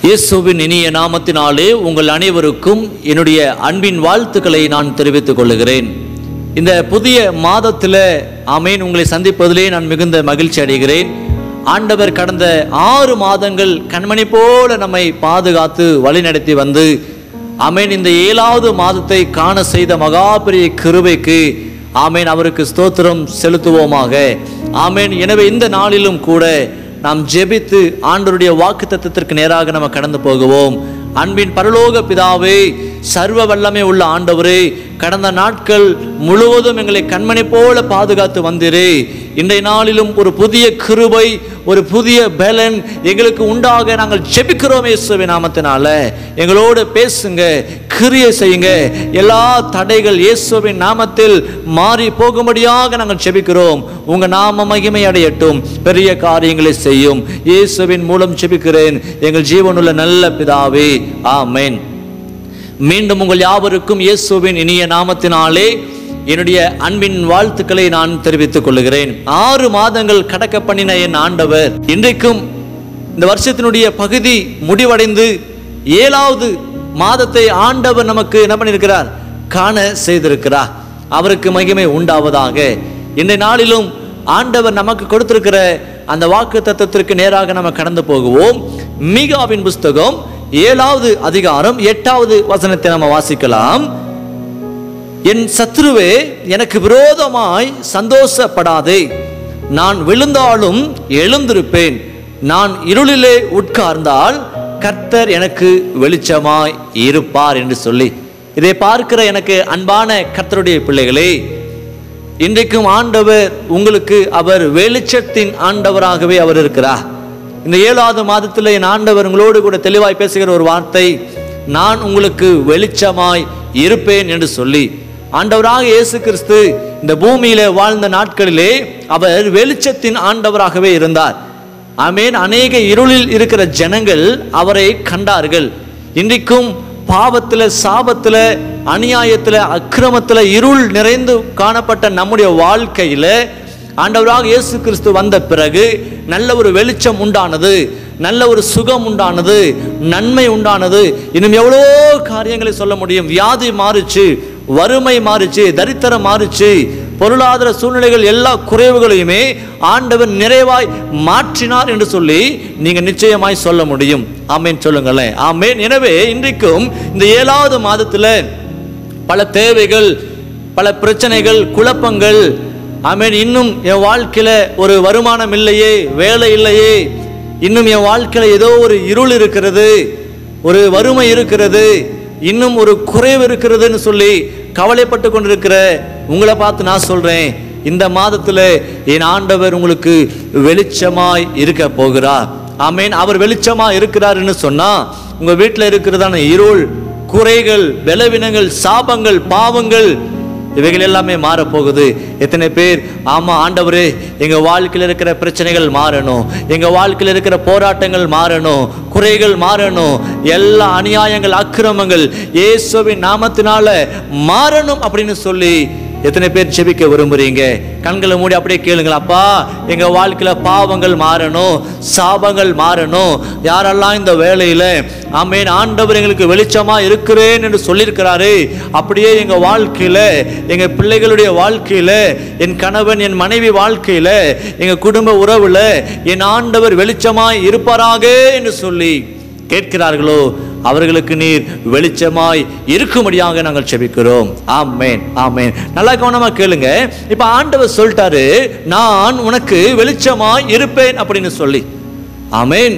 இயேசுவின் இனிய நாமத்தினாலே உங்கள் அனைவருக்கும் என்னுடைய அன்பின் வாழ்த்துக்களை நான் தெரிவித்துக் கொள்கிறேன் இந்த புதிய மாதத்தில் ஆமேன் உங்களை சந்திப்பதிலே நான் மிகுந்த மகிழ்ச்சி அடைகிறேன் ஆண்டவர் கடந்த ஆறு மாதங்கள் கண்மணி போல நம்மை பாதுகாத்து வழிநடத்தி வந்து ஆமேன் இந்த ஏழாவது மாதத்தை காண செய்த மகா பெரிய கிருபைக்கு ஆமேன் அவருக்கு ஸ்தோத்திரம் செலுத்துவோமாக ஆமேன் எனவே இந்த நாளிலும் கூட நாம் ஜெபித்து ஆண்டவருடைய வாக்கு தத்துவத்திற்கு நேராக நம்ம கடந்து போகுவோம் அன்பின் பரலோக பிதாவே சர்வ வல்லமை உள்ள ஆண்டவரே கடந்த நாட்கள் முழுவதும் எங்களை கண்மணி போல பாதுகாத்து வந்திரே இன்றைய நாளிலும் ஒரு புதிய கிருபை ஒரு புதிய பலன் எங்களுக்கு உண்டாக நாங்கள் ஜெபிக்கிறோம் இயேசுவை நாமத்தினால எங்களோடு பேசுங்க கிரியை செய்யுங்க எல்லா தடைகள் இயேசுவின் நாமத்தில் மாறி போகும்படியாக நாங்கள் ஜெபிக்கிறோம் உங்க நாம மகிமை அடையட்டும் பெரிய காரியங்களை செய்யும் இயேசுவின் மூலம் ஜெபிக்கிறேன் எங்கள் ஜீவனுள்ள நல்ல பிதாவே ஆமென் மீண்டும் உங்கள் யாவருக்கும் இயேசுவின் இனிய நாமத்தினாலே என்னுடைய அன்பின் வாழ்த்துக்களை நான் தெரிவித்துக் கொள்கிறேன் ஆறு மாதங்கள் கடக்க பண்ணின என் ஆண்டவர் இன்றைக்கும் இந்த வருஷத்தினுடைய பகுதி முடிவடைந்து ஏழாவது மாதத்தை ஆண்டவர் நமக்கு என்ன பண்ணியிருக்கிறார் காண செய்திருக்கிறார் அவருக்கு மகிமை உண்டாவதாக இன்றைய நாளிலும் ஆண்டவர் நமக்கு கொடுத்திருக்கிற அந்த வாக்கு தத்துவத்திற்கு நேராக நம்ம கடந்து போகுவோம் மீகாவின் புஸ்தகம் ஏழாவது அதிகாரம் எட்டாவது வசனத்தை நம்ம வாசிக்கலாம் என் சத்ருவே எனக்கு விரோதமாய் சந்தோஷப்படாதே நான் விழுந்தாலும் எழுந்திருப்பேன் நான் இருளிலே உட்கார்ந்தால் கர்த்தர் எனக்கு வெளிச்சமாய் இருப்பார் என்று சொல்லி இதை பார்க்கிற எனக்கு அன்பான கர்த்தருடைய பிள்ளைகளே இன்றைக்கும் ஆண்டவர் உங்களுக்கு அவர் வெளிச்சத்தின் ஆண்டவராகவே அவர் இருக்கிறார் இந்த ஏழாவது மாதத்தில் என் ஆண்டவர் உங்களோடு கூட தெளிவாய் பேசுகிற ஒரு வார்த்தை நான் உங்களுக்கு வெளிச்சமாய் இருப்பேன் என்று சொல்லி ஆண்டவராக இயேசு கிறிஸ்து இந்த பூமியில வாழ்ந்த நாட்களிலே அவர் வெளிச்சத்தின் ஆண்டவராகவே இருந்தார் ஆமேன் அநேக இருளில் இருக்கிற ஜனங்கள் அவரை கண்டார்கள் இன்றைக்கும் பாவத்தில் சாபத்தில் அநியாயத்தில் அக்கிரமத்தில் இருள் நிறைந்து காணப்பட்ட நம்முடைய வாழ்க்கையில் ஆண்டவராக இயேசு கிறிஸ்து வந்த பிறகு நல்ல ஒரு வெளிச்சம் உண்டானது நல்ல ஒரு சுகம் உண்டானது நன்மை உண்டானது இன்னும் எவ்வளோ காரியங்களை சொல்ல முடியும் வியாதி மாறுச்சு வறுமை மாறுச்சு தரித்திரம் மாறுச்சு பொருளாதார சூழ்நிலைகள் எல்லா குறைவுகளையுமே ஆண்டவர் நிறைவாய் மாற்றினார் என்று சொல்லி நீங்க நிச்சயமாய் சொல்ல முடியும் ஆமேன் சொல்லுங்களேன் ஆமேன் எனவே இன்றைக்கும் இந்த ஏழாவது மாதத்துல பல தேவைகள் பல பிரச்சனைகள் குழப்பங்கள் ஆமேன் இன்னும் என் வாழ்க்கையில ஒரு வருமானம் இல்லையே வேலை இல்லையே இன்னும் என் வாழ்க்கையில ஏதோ ஒரு இருள் இருக்கிறது ஒரு வறுமை இருக்கிறது இன்னும் ஒரு குறைவு இருக்கிறதுன்னு சொல்லி கவலைப்பட்டு கொண்டிருக்கிற உங்களை பார்த்து நான் சொல்றேன் இந்த மாதத்துல என் ஆண்டவர் உங்களுக்கு வெளிச்சமாய் இருக்க போகிறார் ஆமேன் அவர் வெளிச்சமா இருக்கிறாருன்னு சொன்னா உங்க வீட்டில் இருக்கிறதான இருள் குறைகள் பலவீனங்கள் சாபங்கள் பாவங்கள் இவைகள் எல்லாமே மாறப்போகுது எத்தனை பேர் ஆமா ஆண்டவரே எங்க வாழ்க்கையில் இருக்கிற பிரச்சனைகள் மாறணும் எங்க வாழ்க்கையில் இருக்கிற போராட்டங்கள் மாறணும் குறைகள் மாறணும் எல்லா அநியாயங்கள் அக்கிரமங்கள் இயேசுவின் நாமத்தினால மாறணும் அப்படின்னு சொல்லி எத்தனை பேர் ஜெபிக்க விரும்புறீங்க கண்களை மூடி அப்படியே கேளுங்களா அப்பா எங்க வாழ்க்கையில பாவங்கள் மாறணும் சாபங்கள் மாறணும் யாரெல்லாம் இந்த வேலையில ஆமேன் ஆண்டவர் எங்களுக்கு வெளிச்சமா இருக்கிறேன் என்று சொல்லியிருக்கிறாரு அப்படியே எங்க வாழ்க்கையில எங்க பிள்ளைகளுடைய வாழ்க்கையில என் கணவன் என் மனைவி வாழ்க்கையில எங்க குடும்ப உறவுல என் ஆண்டவர் வெளிச்சமாய் இருப்பாராக என்று சொல்லி கேட்கிறார்களோ அவர்களுக்கு நீர் வெளிச்சமாய் இருக்கும்படியாக நாங்கள் செபிக்கிறோம் ஆமேன் ஆமேன் நல்லா கவனமா கேளுங்க இப்ப ஆண்டவர் சொல்லிட்டாரு நான் உனக்கு வெளிச்சமாய் இருப்பேன் அப்படின்னு சொல்லி ஆமேன்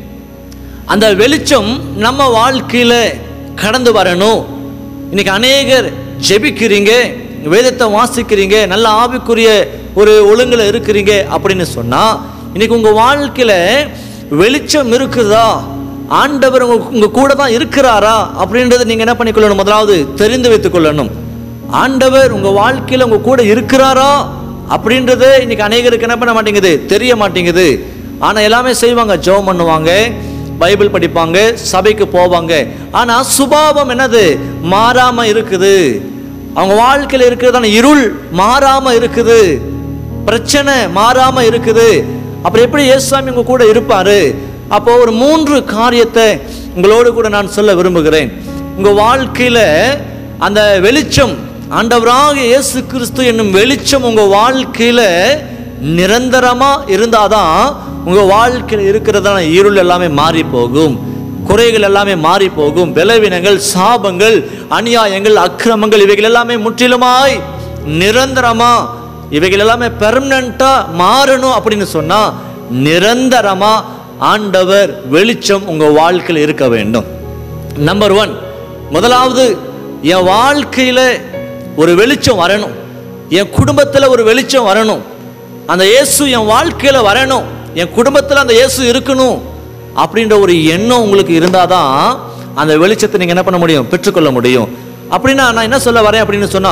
அந்த வெளிச்சம் நம்ம வாழ்க்கையில கடந்து வரணும் இன்னைக்கு அநேகர் ஜெபிக்கிறீங்க வேதத்தை வாசிக்கிறீங்க நல்ல ஆவிக்குரிய ஒரு ஒழுங்குல இருக்கிறீங்க அப்படின்னு சொன்னா இன்னைக்கு உங்க வாழ்க்கையில வெளிச்சம் இருக்குதா ஆண்டவர் உங்க உங்க கூட தான் இருக்கிறாரா அப்படின்றத நீங்க என்ன பண்ணிக்கொள்ளணும் முதலாவது தெரிந்து வைத்துக் கொள்ளணும் ஆண்டவர் உங்க வாழ்க்கையில உங்க கூட இருக்கிறாரா அப்படின்றது இன்னைக்கு அநேகருக்கு என்ன பண்ண மாட்டேங்குது தெரிய மாட்டேங்குது ஆனா எல்லாமே செய்வாங்க ஜெபம் பண்ணுவாங்க பைபிள் படிப்பாங்க சபைக்கு போவாங்க ஆனா சுபாவம் என்னது மாறாம இருக்குது அவங்க வாழ்க்கையில இருக்கிறதான இருள் மாறாம இருக்குது பிரச்சனை மாறாம இருக்குது அப்புறம் எப்படி இயேசுசாமி உங்க கூட இருப்பாரு அப்போ ஒரு மூன்று காரியத்தை உங்களோடு கூட நான் சொல்ல விரும்புகிறேன் உங்க வாழ்க்கையில அந்த வெளிச்சம் ஆண்டவராக இயேசு கிறிஸ்து என்னும் வெளிச்சம் உங்க வாழ்க்கையில நிரந்தரமா இருந்தாதான் உங்க வாழ்க்கையில் இருக்கிறதான இருள் எல்லாமே மாறி போகும் குறைகள் எல்லாமே மாறி போகும் பலவீனங்கள் சாபங்கள் அநியாயங்கள் அக்கிரமங்கள் இவைகள் எல்லாமே முற்றிலுமாய் நிரந்தரமா இவைகள் எல்லாமே பெர்மனண்டா மாறணும் அப்படின்னு சொன்னா நிரந்தரமா ஆண்டவர் வெளிச்சம் உங்க வாழ்க்கையில் இருக்க வேண்டும் நம்பர் ஒன் முதலாவது என் வாழ்க்கையில ஒரு வெளிச்சம் வரணும் என் குடும்பத்தில் ஒரு வெளிச்சம் வரணும் அந்த இயேசு என் வாழ்க்கையில வரணும் என் குடும்பத்தில் அந்த இயேசு இருக்கணும் அப்படின்ற ஒரு எண்ணம் உங்களுக்கு இருந்தாதான் அந்த வெளிச்சத்தை நீங்க என்ன பண்ண முடியும் பெற்றுக்கொள்ள முடியும் அப்படின்னா நான் என்ன சொல்ல வரேன் அப்படின்னு சொன்னா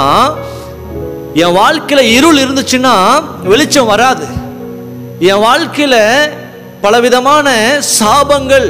என் வாழ்க்கையில இருள் இருந்துச்சுன்னா வெளிச்சம் வராது என் வாழ்க்கையில பலவிதமான சாபங்கள்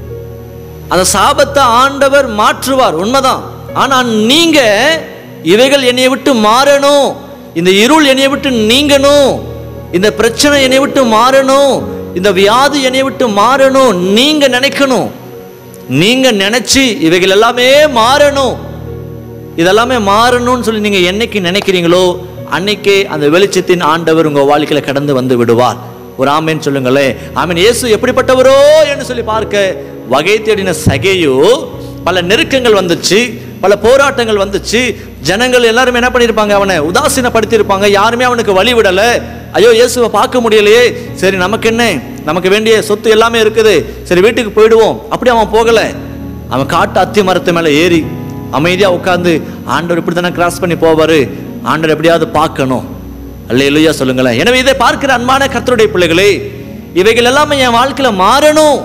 அந்த சாபத்தை ஆண்டவர் மாற்றுவார் உண்மைதான் ஆனா நீங்க இவைகள் என்னைய விட்டு மாறணும் இந்த இருள் என்னைய விட்டு நீங்கணும் இந்த பிரச்சனை என்னைய விட்டு மாறணும் இந்த வியாதி என்னைய விட்டு மாறணும் நீங்க நினைக்கணும் நீங்க நினைச்சு இவைகள் எல்லாமே மாறணும் இதெல்லாமே மாறணும்னு சொல்லி நீங்க என்னைக்கு நினைக்கிறீங்களோ அன்னைக்கே அந்த வெளிச்சத்தின் ஆண்டவர் உங்க வாழ்க்கையில கடந்து வந்து விடுவார் ஒரு ஆமேன்னு சொல்லுங்களேன் ஆமீன் இயேசு எப்படிப்பட்டவரோ என்று சொல்லி பார்க்க வகை தேடின சகையோ பல நெருக்கங்கள் வந்துச்சு பல போராட்டங்கள் வந்துச்சு ஜனங்கள் எல்லாரும் என்ன பண்ணியிருப்பாங்க அவனை உதாசீனப்படுத்தி இருப்பாங்க யாருமே அவனுக்கு வழி விடல ஐயோ இயேசுவை பார்க்க முடியலையே சரி நமக்கு என்ன நமக்கு வேண்டிய சொத்து எல்லாமே இருக்குது சரி வீட்டுக்கு போயிடுவோம் அப்படி அவன் போகல அவன் காட்டு அத்தி மரத்து மேல ஏறி அமைதியா உட்கார்ந்து ஆண்டவர் இப்படி தானே கிராஸ் பண்ணி போவாரு ஆண்டவர் எப்படியாவது பார்க்கணும் அல்லேலூயா சொல்லுங்களேன் எனவே இதை பார்க்கிற அன்பான கர்த்தருடைய பிள்ளைகளே இவைகள் எல்லாமே என் வாழ்க்கையில மாறணும்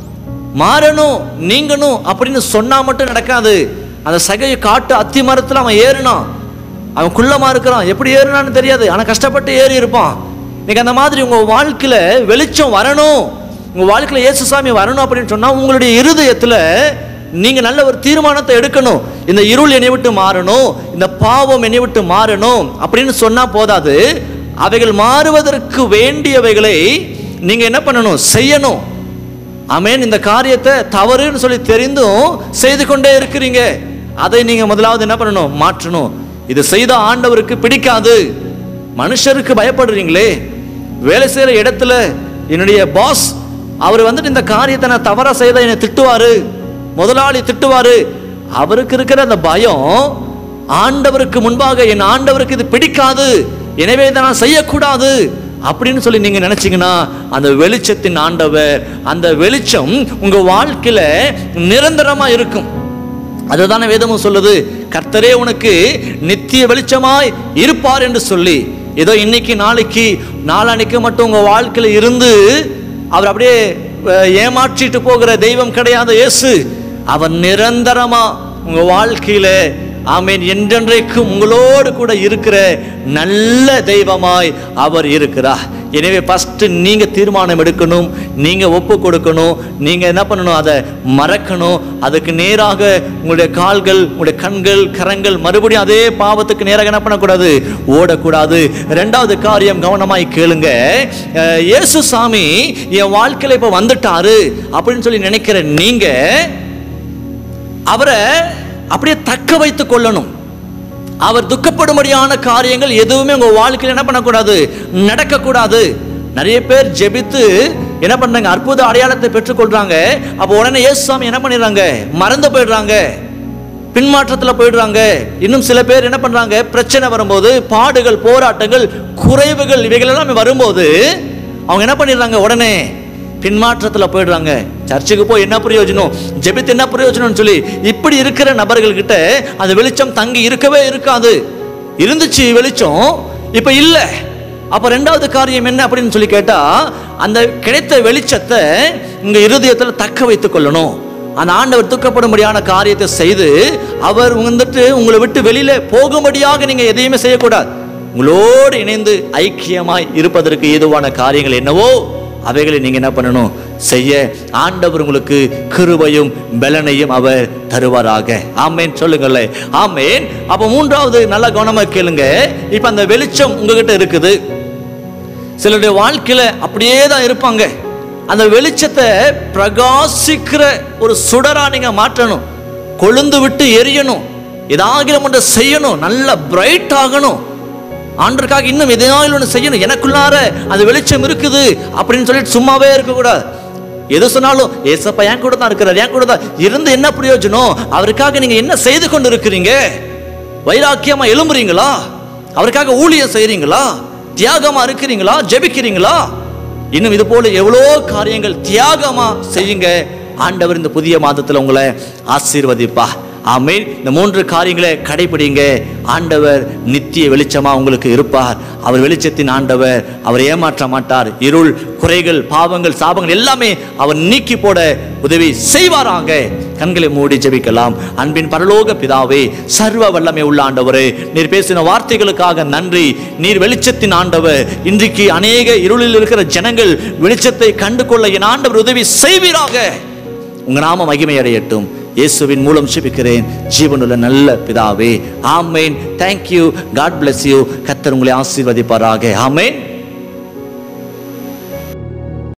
மாறணும் நீங்கணும் அப்படின்னு சொன்னா மட்டும் நடக்காது அந்த சகையை காட்டு அத்தி மரத்துல அவன் ஏறினான் அவன் குள்ளமா இருக்கிறான் எப்படி ஏறினான்னு தெரியாது ஆனா கஷ்டப்பட்டு ஏறி இருப்பான் இன்னைக்கு அந்த மாதிரி உங்க வாழ்க்கையில வெளிச்சம் வரணும் உங்க வாழ்க்கையில இயேசு சாமி வரணும் அப்படின்னு சொன்னா உங்களுடைய இருதயத்துல நீங்க நல்ல ஒரு தீர்மானத்தை எடுக்கணும் இந்த இருள் என்னை விட்டு மாறணும் இந்த பாவம் என்னை விட்டு மாறணும் அப்படின்னு சொன்னா போதாது அவைகள் மாறுவதற்கு வேண்டியவைகளை நீங்க என்ன பண்ணணும் செய்யணும் ஆமென் இந்த காரியத்தை தவறுன்னு சொல்லி தெரிந்தும் செய்து கொண்டே இருக்கிறீங்க அதை நீங்க முதலாவது என்ன பண்ணணும் மாற்றணும் இது செய்த ஆண்டவருக்கு பிடிக்காது மனுஷருக்கு பயப்படுறீங்களே வேலை செய்யற இடத்துல என்னுடைய பாஸ் அவர் வந்துட்டு இந்த காரியத்தை நான் தவறா செய்த என்னை திட்டுவாரு முதலாளி திட்டுவாரு அவருக்கு இருக்கிற அந்த பயம் ஆண்டவருக்கு முன்பாக என் ஆண்டவருக்கு இது பிடிக்காது எனவே இதை நான் செய்யக்கூடாது அப்படின்னு சொல்லி நீங்க நினைச்சீங்கன்னா அந்த வெளிச்சத்தின் ஆண்டவர் அந்த வெளிச்சம் உங்க வாழ்க்கையில நிரந்தரமா இருக்கும் அதுதானே வேதமும் சொல்லுது கர்த்தரே உனக்கு நித்திய வெளிச்சமாய் இருப்பார் என்று சொல்லி ஏதோ இன்னைக்கு நாளைக்கு நாளானைக்கு மட்டும் உங்க வாழ்க்கையில இருந்து அவர் அப்படியே அஹ், ஏமாற்றிட்டு போகிற தெய்வம் கிடையாது இயேசு அவர் நிரந்தரமா உங்க வாழ்க்கையில ஆமேன் என்றென்றைக்கும் உங்களோடு கூட இருக்கிற நல்ல தெய்வமாய் அவர் இருக்கிறார் எனவே ஃபஸ்ட்டு நீங்க தீர்மானம் எடுக்கணும் நீங்க ஒப்பு கொடுக்கணும் நீங்க என்ன பண்ணணும் அதை மறக்கணும் அதுக்கு நேராக உங்களுடைய கால்கள் உங்களுடைய கண்கள் கரங்கள் மறுபடியும் அதே பாவத்துக்கு நேராக என்ன பண்ணக்கூடாது ஓடக்கூடாது ரெண்டாவது காரியம் கவனமாய் கேளுங்க அஹ், இயேசு சாமி என் வாழ்க்கையில இப்ப வந்துட்டாரு அப்படின்னு சொல்லி நினைக்கிற நீங்க அவரை அப்படியே தக்க வைத்துக் கொள்ளணும் அவர் துக்கப்படும்படியான காரியங்கள் எதுவுமே உங்க வாழ்க்கையில் என்ன பண்ணக்கூடாது நடக்கக்கூடாது நிறைய பேர் ஜெபித்து என்ன பண்றாங்க அற்புத அடையாளத்தை பெற்றுக்கொள்றாங்க அப்போ உடனே இயேசுசாமி என்ன பண்ணிடுறாங்க மறந்து போயிடுறாங்க பின்மாற்றத்தில் போயிடுறாங்க இன்னும் சில பேர் என்ன பண்றாங்க பிரச்சனை வரும்போது பாடுகள் போராட்டங்கள் குறைவுகள் இவைகள் எல்லாம் வரும்போது அவங்க என்ன பண்ணிடுறாங்க உடனே பின்மாற்றத்தில் போயிடுறாங்க சர்ச்சுக்கு போய் என்ன பிரயோஜனம் ஜெபித்து என்ன பிரயோஜனம்னு சொல்லி இப்படி இருக்கிற நபர்கள் கிட்ட அந்த வெளிச்சம் தங்கி இருக்கவே இருக்காது இருந்துச்சு வெளிச்சம் இப்ப இல்ல அப்ப ரெண்டாவது காரியம் என்ன அப்படின்னு சொல்லி கேட்டா அந்த கிடைத்த வெளிச்சத்தை உங்க இருதயத்துல தக்க வைத்துக் கொள்ளணும் அந்த ஆண்டவர் துக்கப்படும்படியான காரியத்தை செய்து அவர் வந்துட்டு உங்களை விட்டு வெளியில போகும்படியாக நீங்க எதையுமே செய்யக்கூடாது உங்களோடு இணைந்து ஐக்கியமாய் இருப்பதற்கு ஏதுவான காரியங்கள் என்னவோ அவைகளை நீங்க என்ன பண்ணணும் செய்ய ஆண்டவர் உங்களுக்கு கிருபையும் பலனையும் அவர் தருவாராக ஆமேன் சொல்லுங்களேன் ஆமேன் அப்ப மூன்றாவது நல்ல கவனமா கேளுங்க இப்ப அந்த வெளிச்சம் உங்ககிட்ட இருக்குது சிலருடைய வாழ்க்கையில அப்படியே தான் இருப்பாங்க அந்த வெளிச்சத்தை பிரகாசிக்கிற ஒரு சுடரா நீங்க மாற்றணும் கொழுந்து விட்டு எரியணும் ஏதாகிலும் ஒன்றை செய்யணும் நல்ல பிரைட் ஆகணும் ஆண்டருக்காக இன்னும் எதையாவது ஒன்று செய்யணும் எனக்குள்ளார அந்த வெளிச்சம் இருக்குது அப்படின்னு சொல்லிட்டு சும்மாவே இருக்கக்கூடாது எது சொன்னாலும் ஏசப்பா என் கூட தான் இருக்கிறார் என் கூட தான் இருந்து என்ன பிரயோஜனம் அவருக்காக நீங்க என்ன செய்து கொண்டு இருக்கிறீங்க வைராக்கியமா எழும்புறீங்களா அவருக்காக ஊழியம் செய்றீங்களா தியாகமா இருக்கிறீங்களா ஜெபிக்கிறீங்களா இன்னும் இது போல எவ்வளோ காரியங்கள் தியாகமா செய்யுங்க ஆண்டவர் இந்த புதிய மாதத்துல உங்களை ஆசீர்வதிப்பா ஆமென் இந்த மூன்று காரியங்களை கடைபிடிங்க ஆண்டவர் நித்திய வெளிச்சமா உங்களுக்கு இருப்பார் அவர் வெளிச்சத்தின் ஆண்டவர் அவர் ஏமாற்ற மாட்டார் இருள் குறைகள் பாவங்கள் சாபங்கள் எல்லாமே அவர் நீக்கி போட உதவி செய்வாராங்க கண்களை மூடி ஜெபிக்கலாம் அன்பின் பரலோக பிதாவே சர்வ வல்லமை உள்ள ஆண்டவரே நீர் பேசின வார்த்தைகளுக்காக நன்றி நீர் வெளிச்சத்தின் ஆண்டவர் இன்றைக்கு அநேக இருளில் இருக்கிற ஜனங்கள் வெளிச்சத்தை கண்டு கொள்ள என் ஆண்டவர் உதவி செய்வீராக உங்க நாம மகிமை அடையட்டும் இயேசுவின் மூலம் ஜெபிக்கிறேன் ஜீவனுள்ள நல்ல பிதாவே ஆமேன் தேங்க்யூ காட் bless யூ கத்தர் உங்களை ஆசீர்வதிப்பாராக ஆமேன்